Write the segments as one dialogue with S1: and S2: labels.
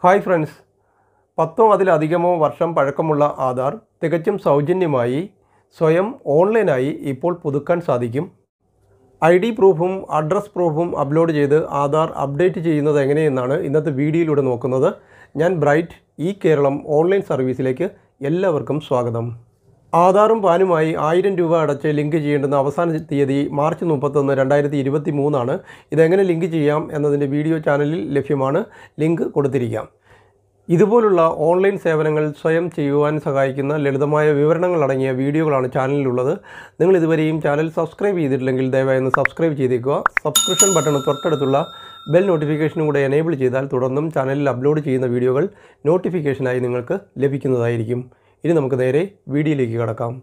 S1: hi friends പത്തോ അതിലധികമോ വർഷം പഴക്കമുള്ള ആധാർ തികച്ചും സൗജന്യമായി സ്വയം ഓൺലൈനായി ഇപ്പോൾ പുതുക്കാൻ സാധിക്കും ഐ ഡി പ്രൂഫും അഡ്രസ് പ്രൂഫും അപ്ലോഡ് ചെയ്ത് ആധാർ അപ്ഡേറ്റ് ചെയ്യുന്നത് എങ്ങനെയെന്നാണ് ഇന്നത്തെ വീഡിയോയിലൂടെ നോക്കുന്നത് ഞാൻ ബ്രൈറ്റ് ഈ കേരളം ഓൺലൈൻ സർവീസിലേക്ക് എല്ലാവർക്കും സ്വാഗതം ആധാറും പാനുമായി ആയിരം രൂപ അടച്ച് ലിങ്ക് ചെയ്യേണ്ടുന്ന അവസാന തീയതി മാർച്ച് മുപ്പത്തൊന്ന് രണ്ടായിരത്തി ഇരുപത്തി മൂന്നാണ് ഇതെങ്ങനെ ലിങ്ക് ചെയ്യാം എന്നതിൻ്റെ വീഡിയോ ചാനലിൽ ലഭ്യമാണ് ലിങ്ക് കൊടുത്തിരിക്കാം ഇതുപോലുള്ള ഓൺലൈൻ സേവനങ്ങൾ സ്വയം ചെയ്യുവാൻ സഹായിക്കുന്ന ലളിതമായ വിവരണങ്ങൾ അടങ്ങിയ വീഡിയോകളാണ് ചാനലിലുള്ളത് നിങ്ങൾ ഇതുവരെയും ചാനൽ സബ്സ്ക്രൈബ് ചെയ്തിട്ടില്ലെങ്കിൽ ദയവായി ഒന്ന് സബ്സ്ക്രൈബ് ചെയ്തേക്കുക സബ്സ്ക്രിപ്ഷൻ ബട്ടൺ തൊട്ടടുത്തുള്ള ബെൽ നോട്ടിഫിക്കേഷനും കൂടെ എനേബിൾ ചെയ്താൽ തുടർന്നും ചാനലിൽ അപ്ലോഡ് ചെയ്യുന്ന വീഡിയോകൾ നോട്ടിഫിക്കേഷനായി നിങ്ങൾക്ക് ലഭിക്കുന്നതായിരിക്കും ഇനി നമുക്ക് നേരെ വീഡിയോയിലേക്ക് കടക്കാം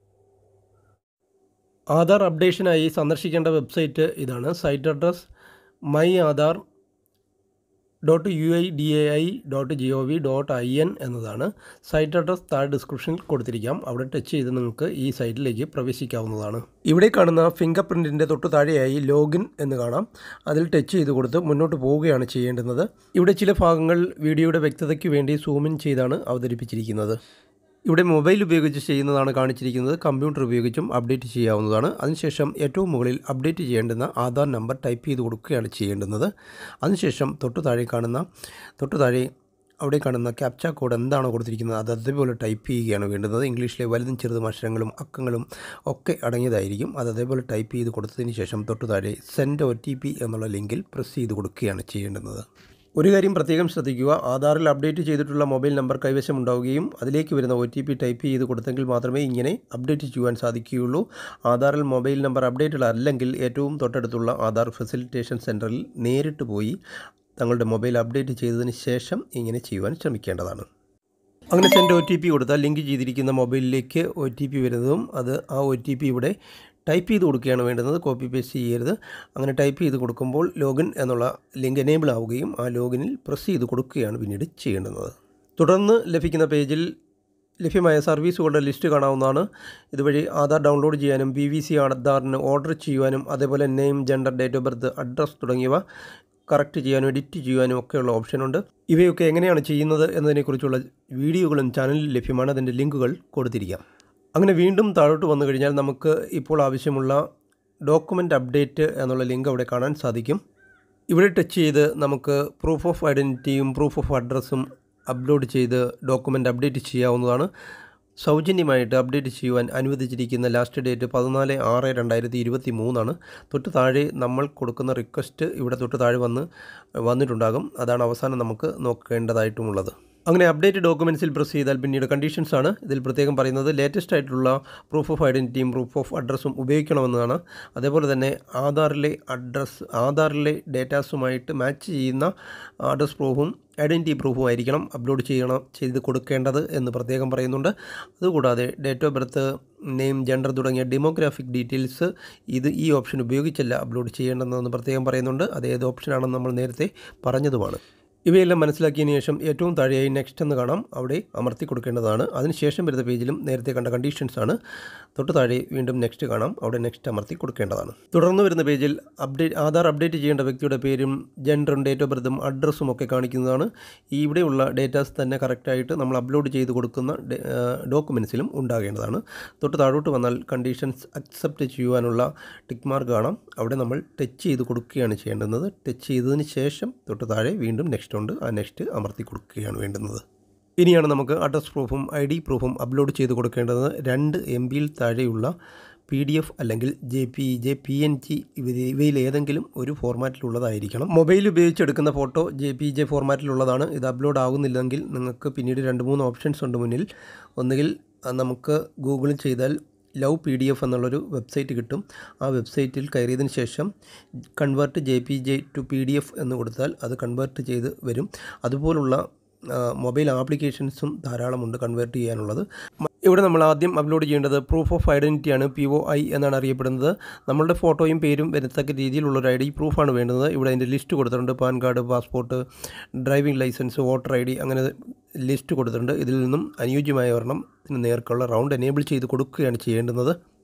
S1: ആധാർ അപ്ഡേഷനായി സന്ദർശിക്കേണ്ട വെബ്സൈറ്റ് ഇതാണ് site address my Aadhaar dot U I D A I dot G O V dot I N എന്നതാണ് സൈറ്റ് അഡ്രസ് താഴെ ഡിസ്ക്രിപ്ഷനിൽ കൊടുത്തിരിക്കാം അവിടെ ടച്ച് ചെയ്ത് നിങ്ങൾക്ക് ഈ സൈറ്റിലേക്ക് പ്രവേശിക്കാവുന്നതാണ് ഇവിടെ കാണുന്ന ഫിംഗർ പ്രിൻറ്റിൻ്റെ തൊട്ട് താഴെയായി ലോഗിൻ എന്ന് കാണാം അതിൽ ടച്ച് ചെയ്ത് കൊടുത്ത് മുന്നോട്ട് പോവുകയാണ് ചെയ്യേണ്ടുന്നത് ഇവിടെ ചില ഭാഗങ്ങൾ വീഡിയോയുടെ വ്യക്തതയ്ക്ക് വേണ്ടി സൂമിൻ ചെയ്താണ് അവതരിപ്പിച്ചിരിക്കുന്നത് ഇവിടെ മൊബൈൽ ഉപയോഗിച്ച് ചെയ്യുന്നതാണ് കാണിച്ചിരിക്കുന്നത് കമ്പ്യൂട്ടർ ഉപയോഗിച്ചും അപ്ഡേറ്റ് ചെയ്യാവുന്നതാണ് അതിനുശേഷം ഏറ്റവും മുകളിൽ അപ്ഡേറ്റ് ചെയ്യേണ്ടുന്ന ആധാർ നമ്പർ ടൈപ്പ് ചെയ്ത് കൊടുക്കുകയാണ് ചെയ്യേണ്ടുന്നത് അതിനുശേഷം തൊട്ടു താഴെ കാണുന്ന തൊട്ടു താഴെ അവിടെ കാണുന്ന ക്യാപ്ച കോഡ് എന്താണോ കൊടുത്തിരിക്കുന്നത് അത് അതേപോലെ ടൈപ്പ് ചെയ്യുകയാണ് വേണ്ടുന്നത് ഇംഗ്ലീഷിലെ വലുതും ചെറുതും അക്ഷരങ്ങളും അക്കങ്ങളും ഒക്കെ അടങ്ങിയതായിരിക്കും അത് അതേപോലെ ടൈപ്പ് ചെയ്ത് കൊടുത്തതിന് ശേഷം തൊട്ടു താഴെ സെൻഡ് ഒ ടി പി എന്നുള്ള ലിങ്കിൽ പ്രസ് ചെയ്ത് കൊടുക്കുകയാണ് ചെയ്യേണ്ടുന്നത് ഒരു കാര്യം പ്രത്യേകം ശ്രദ്ധിക്കുക ആധാറിൽ അപ്ഡേറ്റ് ചെയ്തിട്ടുള്ള മൊബൈൽ നമ്പർ കൈവശം ഉണ്ടാവുകയും അതിലേക്ക് വരുന്ന ഒ ടി പി ടൈപ്പ് ചെയ്ത് കൊടുത്തെങ്കിൽ മാത്രമേ ഇങ്ങനെ അപ്ഡേറ്റ് ചെയ്യുവാൻ സാധിക്കുകയുള്ളൂ ആധാറിൽ മൊബൈൽ നമ്പർ അപ്ഡേറ്റഡ് അല്ലെങ്കിൽ ഏറ്റവും തൊട്ടടുത്തുള്ള ആധാർ ഫെസിലിറ്റേഷൻ സെൻറ്ററിൽ നേരിട്ട് പോയി തങ്ങളുടെ മൊബൈൽ അപ്ഡേറ്റ് ചെയ്തതിന് ശേഷം ഇങ്ങനെ ചെയ്യുവാൻ ശ്രമിക്കേണ്ടതാണ് അങ്ങനെ സെൻഡ് ഒ ടി പി കൊടുത്താൽ ലിങ്ക് ചെയ്തിരിക്കുന്ന മൊബൈലിലേക്ക് ഒ ടി പി വരുന്നതും അത് ആ ഒ ടി പി ഇവിടെ ടൈപ്പ് ചെയ്ത് കൊടുക്കുകയാണ് വേണ്ടുന്നത് കോപ്പി പേസ്റ്റ് ചെയ്യരുത് അങ്ങനെ ടൈപ്പ് ചെയ്ത് കൊടുക്കുമ്പോൾ ലോഗിൻ എന്നുള്ള ലിങ്ക് എനേബിൾ ആവുകയും ആ ലോഗിനിൽ പ്രസ് ചെയ്ത് കൊടുക്കുകയാണ് പിന്നീട് ചെയ്യേണ്ടുന്നത് തുടർന്ന് ലഭിക്കുന്ന പേജിൽ ലഭ്യമായ സർവീസുകളുടെ ലിസ്റ്റ് കാണാവുന്നതാണ് ഇതുവഴി ആധാർ ഡൗൺലോഡ് ചെയ്യാനും പി വി സി ആധാറിന് ഓർഡർ ചെയ്യുവാനും അതേപോലെ name gender date of birth address തുടങ്ങിയവ കറക്റ്റ് ചെയ്യാനും എഡിറ്റ് ചെയ്യാനും ഒക്കെയുള്ള ഓപ്ഷനുണ്ട് ഇവയൊക്കെ എങ്ങനെയാണ് ചെയ്യുന്നത് എന്നതിനെക്കുറിച്ചുള്ള വീഡിയോകളും ചാനലിൽ ലഭ്യമാണ് അതിൻ്റെ ലിങ്കുകൾ കൊടുത്തിരിക്കാം അങ്ങനെ വീണ്ടും താഴോട്ട് വന്നു കഴിഞ്ഞാൽ നമുക്ക് ഇപ്പോൾ ആവശ്യമുള്ള ഡോക്യുമെൻ്റ് അപ്ഡേറ്റ് എന്നുള്ള ലിങ്ക് അവിടെ കാണാൻ സാധിക്കും ഇവിടെ ടച്ച് ചെയ്ത് നമുക്ക് പ്രൂഫ് ഓഫ് ഐഡൻറ്റിറ്റിയും പ്രൂഫ് ഓഫ് അഡ്രസ്സും അപ്ലോഡ് ചെയ്ത് ഡോക്യുമെൻ്റ് അപ്ഡേറ്റ് ചെയ്യാവുന്നതാണ് സൗജന്യമായിട്ട് അപ്ഡേറ്റ് ചെയ്യുവാൻ അനുവദിച്ചിരിക്കുന്ന ലാസ്റ്റ് ഡേറ്റ് പതിനാല് ആറ് രണ്ടായിരത്തി ഇരുപത്തി മൂന്നാണ് തൊട്ട് താഴെ നമ്മൾ കൊടുക്കുന്ന റിക്വസ്റ്റ് ഇവിടെ തൊട്ട് താഴെ വന്ന് വന്നിട്ടുണ്ടാകും അതാണ് അവസാനം നമുക്ക് നോക്കേണ്ടതായിട്ടുമുള്ളത് അങ്ങനെ അപ്ഡേറ്റ് ഡോക്യുമെൻറ്റ്സിൽ പ്രസ് ചെയ്താൽ പിന്നീട് കണ്ടീഷൻസ് ആണ് ഇതിൽ പ്രത്യേകം പറയുന്നത് ലേറ്റസ്റ്റ് ആയിട്ടുള്ള പ്രൂഫ് ഓഫ് ഐഡൻറ്റിറ്റിയും പ്രൂഫ് ഓഫ് അഡ്രസ്സും ഉപയോഗിക്കണമെന്നതാണ് അതേപോലെ തന്നെ ആധാറിലെ അഡ്രസ്സ് ആധാറിലെ ഡേറ്റാസുമായിട്ട് മാച്ച് ചെയ്യുന്ന അഡ്രസ് പ്രൂഫും ഐഡൻറ്റിറ്റി പ്രൂഫും ആയിരിക്കണം അപ്ലോഡ് ചെയ്യണം ചെയ്ത് കൊടുക്കേണ്ടത് എന്ന് പ്രത്യേകം പറയുന്നുണ്ട് അതുകൂടാതെ date of birth name gender തുടങ്ങിയ ഡെമോഗ്രാഫിക് ഡീറ്റെയിൽസ് ഇത് ഈ ഓപ്ഷൻ ഉപയോഗിച്ചല്ല അപ്ലോഡ് ചെയ്യേണ്ടതെന്ന് പ്രത്യേകം പറയുന്നുണ്ട് അത് ഏത് ഓപ്ഷനാണെന്ന് നമ്മൾ നേരത്തെ പറഞ്ഞതുമാണ് ഇവയെല്ലാം മനസ്സിലാക്കിയതിന് ശേഷം ഏറ്റവും താഴെയായി നെക്സ്റ്റ് എന്ന് കാണാം അവിടെ അമർത്തി കൊടുക്കേണ്ടതാണ് അതിനുശേഷം വരുന്ന പേജിലും നേരത്തെ കണ്ട കണ്ടീഷൻസ് ആണ് തൊട്ട് താഴെ വീണ്ടും നെക്സ്റ്റ് കാണാം അവിടെ നെക്സ്റ്റ് അമർത്തി കൊടുക്കേണ്ടതാണ് തുടർന്ന് വരുന്ന പേജിൽ അപ്ഡേറ്റ് ആധാർ അപ്ഡേറ്റ് ചെയ്യേണ്ട വ്യക്തിയുടെ പേരും ജെൻഡറും ഡേറ്റ് ഓഫ് ബർത്തും അഡ്രസ്സും ഒക്കെ കാണിക്കുന്നതാണ് ഈ ഇവിടെയുള്ള ഡേറ്റാസ് തന്നെ കറക്റ്റായിട്ട് നമ്മൾ അപ്ലോഡ് ചെയ്ത് കൊടുക്കുന്ന ഡോക്യുമെൻസിലും ഉണ്ടാകേണ്ടതാണ് തൊട്ട് താഴോട്ട് വന്നാൽ കണ്ടീഷൻസ് അക്സെപ്റ്റ് ചെയ്യുവാനുള്ള ടിക്ക് മാർക്ക് കാണാം അവിടെ നമ്മൾ ടച്ച് ചെയ്ത് കൊടുക്കുകയാണ് ചെയ്യേണ്ടുന്നത് ടച്ച് ചെയ്തതിന് ശേഷം തൊട്ട് താഴെ വീണ്ടും നെക്സ്റ്റ് ഉണ്ട് ആ നെക്സ്റ്റ് അമർത്തി കൊടുക്കുകയാണ് വേണ്ടുന്നത് ഇനിയാണ് നമുക്ക് അഡ്രസ് പ്രൂഫും ഐ ഡി പ്രൂഫും അപ്ലോഡ് ചെയ്ത് കൊടുക്കേണ്ടത് രണ്ട് എം ബിയിൽ താഴെയുള്ള പി ഡി എഫ് അല്ലെങ്കിൽ J P J P N G ഇവയിൽ ഏതെങ്കിലും ഒരു ഫോർമാറ്റിലുള്ളതായിരിക്കണം മൊബൈൽ ഉപയോഗിച്ചെടുക്കുന്ന ഫോട്ടോ ജെ പി ജെ ഫോർമാറ്റിലുള്ളതാണ് ഇത് അപ്ലോഡ് ആകുന്നില്ലെങ്കിൽ നിങ്ങൾക്ക് പിന്നീട് രണ്ട് മൂന്ന് ഓപ്ഷൻസ് ഉണ്ട് മുന്നിൽ ഒന്നുകിൽ നമുക്ക് ഗൂഗിളിൽ ചെയ്താൽ ലവ് പി ഡി എഫ് എന്നുള്ളൊരു വെബ്സൈറ്റ് കിട്ടും ആ വെബ്സൈറ്റിൽ കയറിയതിന് ശേഷം convert J P J to P D F എന്ന് കൊടുത്താൽ അത് കൺവേർട്ട് ചെയ്ത് വരും അതുപോലുള്ള മൊബൈൽ ആപ്ലിക്കേഷൻസും ധാരാളമുണ്ട് കൺവേർട്ട് ചെയ്യാനുള്ളത് ഇവിടെ നമ്മൾ ആദ്യം അപ്ലോഡ് ചെയ്യേണ്ടത് പ്രൂഫ് ഓഫ് ഐഡൻറ്റിറ്റിയാണ് പി ഒ ഐ എന്നാണ് അറിയപ്പെടുന്നത് നമ്മളുടെ ഫോട്ടോയും പേരും വരത്തക്ക രീതിയിലുള്ള ഒരു ഐ ഡി പ്രൂഫാണ് വേണ്ടത് ഇവിടെ അതിൻ്റെ ലിസ്റ്റ് കൊടുത്തിട്ടുണ്ട് PAN card passport driving licence voter I D അങ്ങനെ ലിസ്റ്റ് കൊടുത്തിട്ടുണ്ട് ഇതിൽ നിന്നും അനുയോജ്യമായ ഒരെണ്ണം നേർക്കുള്ള റൗണ്ട് എനേബിൾ ചെയ്ത് കൊടുക്കുകയാണ് ചെയ്യേണ്ടുന്നത്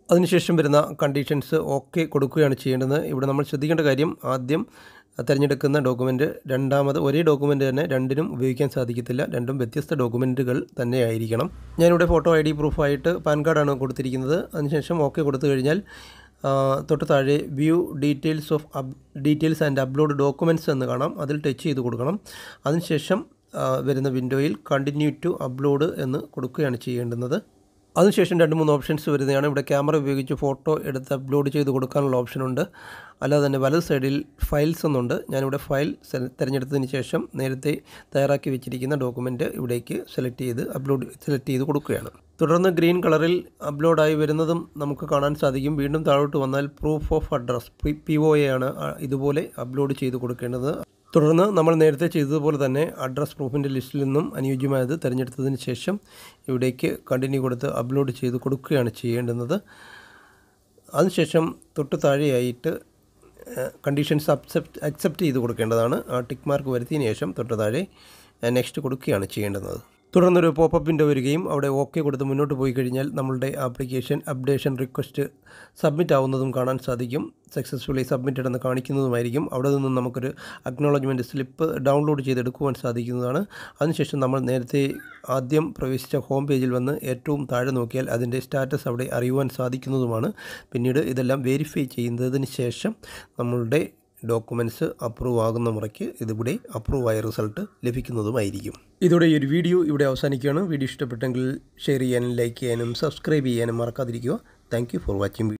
S1: അതിനുശേഷം വരുന്ന കണ്ടീഷൻസ് ഓക്കെ കൊടുക്കുകയാണ് ചെയ്യേണ്ടത് ഇവിടെ നമ്മൾ ശ്രദ്ധിക്കേണ്ട കാര്യം ആദ്യം തിരഞ്ഞെടുക്കുന്ന ഡോക്യുമെൻറ്റ് രണ്ടാമത് ഒരേ ഡോക്യുമെൻറ്റ് തന്നെ രണ്ടിനും ഉപയോഗിക്കാൻ സാധിക്കത്തില്ല രണ്ടും വ്യത്യസ്ത ഡോക്യുമെൻറ്റുകൾ തന്നെ ആയിരിക്കണം ഞാനിവിടെ ഫോട്ടോ ഐ ഡി പ്രൂഫായിട്ട് പാൻ കാർഡാണ് കൊടുത്തിരിക്കുന്നത് അതിനുശേഷം ഓക്കെ കൊടുത്തു കഴിഞ്ഞാൽ ആ, തൊട്ട് താഴെ view details of up details and upload documents എന്ന് കാണാം അതിൽ ടച്ച് ചെയ്ത് കൊടുക്കണം അതിനുശേഷം ആ, വരുന്ന വിൻഡോയിൽ കണ്ടിന്യൂ ടു അപ്ലോഡ് എന്ന് കൊടുക്കുകയാണ് ചെയ്യേണ്ടുന്നത് അതിനുശേഷം രണ്ട് മൂന്ന് ഓപ്ഷൻസ് വരുന്നതാണ് ഇവിടെ ക്യാമറ ഉപയോഗിച്ച് ഫോട്ടോ എടുത്ത് അപ്ലോഡ് ചെയ്ത് കൊടുക്കാനുള്ള ഓപ്ഷനുണ്ട് അല്ലാതെ തന്നെ വലത് സൈഡിൽ ഫയൽസ് എന്നുണ്ട് ഞാനിവിടെ ഫയൽ സെല- തിരഞ്ഞെടുത്തതിന് ശേഷം നേരത്തെ തയ്യാറാക്കി വെച്ചിരിക്കുന്ന ഡോക്യുമെൻറ്റ് ഇവിടേക്ക് സെലക്ട് ചെയ്ത് അപ്ലോഡ് സെലക്ട് ചെയ്ത് കൊടുക്കുകയാണ് തുടർന്ന് ഗ്രീൻ കളറിൽ അപ്ലോഡായി വരുന്നതും നമുക്ക് കാണാൻ സാധിക്കും വീണ്ടും താഴോട്ട് വന്നാൽ proof of address P O A ആണ് ആ, ഇതുപോലെ അപ്ലോഡ് ചെയ്ത് കൊടുക്കേണ്ടത് തുടർന്ന് നമ്മൾ നേരത്തെ ചെയ്തതുപോലെ തന്നെ അഡ്രസ് പ്രൂഫിൻ്റെ ലിസ്റ്റിൽ നിന്നും അനുയോജ്യമായത് തിരഞ്ഞെടുത്തതിന് ശേഷം ഇവിടേക്ക് കണ്ടിന്യൂ കൊടുത്ത് അപ്ലോഡ് ചെയ്ത് കൊടുക്കുകയാണ് ചെയ്യേണ്ടുന്നത് അതിനുശേഷം തൊട്ട് താഴെയായിട്ട് കണ്ടീഷൻസ് അക്സെപ്റ്റ് അക്സെപ്റ്റ് ചെയ്ത് കൊടുക്കേണ്ടതാണ് ആ ടിക്ക് മാർക്ക് വരുത്തിയതിന് ശേഷം തൊട്ട് താഴെ നെക്സ്റ്റ് കൊടുക്കുകയാണ് ചെയ്യേണ്ടുന്നത് തുടർന്നൊരു പോപ്പപ്പ് വിൻഡോ വരികയും അവിടെ ഓക്കെ കൊടുത്ത് മുന്നോട്ട് പോയി കഴിഞ്ഞാൽ നമ്മളുടെ ആപ്ലിക്കേഷൻ അപ്ഡേഷൻ റിക്വസ്റ്റ് സബ്മിറ്റ് ആവുന്നതും കാണാൻ സാധിക്കും സക്സസ്ഫുള്ളി സബ്മിറ്റഡ് എന്ന് കാണിക്കുന്നതുമായിരിക്കും അവിടെ നിന്നും നമുക്കൊരു അക്നോളജ്മെൻറ്റ് സ്ലിപ്പ് ഡൗൺലോഡ് ചെയ്തെടുക്കുവാൻ സാധിക്കുന്നതാണ് അതിനുശേഷം നമ്മൾ നേരത്തെ ആദ്യം പ്രവേശിച്ച ഹോം പേജിൽ വന്ന് ഏറ്റവും താഴെ നോക്കിയാൽ അതിൻ്റെ സ്റ്റാറ്റസ് അവിടെ അറിയുവാൻ സാധിക്കുന്നതുമാണ് പിന്നീട് ഇതെല്ലാം വെരിഫൈ ചെയ്യുന്നതിന് ശേഷം നമ്മളുടെ ഡോക്യുമെൻറ്റ്സ് അപ്രൂവ് ആകുന്ന മുറയ്ക്ക് ഇതിവിടെ അപ്രൂവ് ആയ റിസൾട്ട് ലഭിക്കുന്നതുമായിരിക്കും ഇതോടെ ഈ ഒരു വീഡിയോ ഇവിടെ അവസാനിക്കുകയാണ് വീഡിയോ ഇഷ്ടപ്പെട്ടെങ്കിൽ ഷെയർ ചെയ്യാനും ലൈക്ക് ചെയ്യാനും സബ്സ്ക്രൈബ് ചെയ്യാനും മറക്കാതിരിക്കുക താങ്ക് ഫോർ വാച്ചിങ്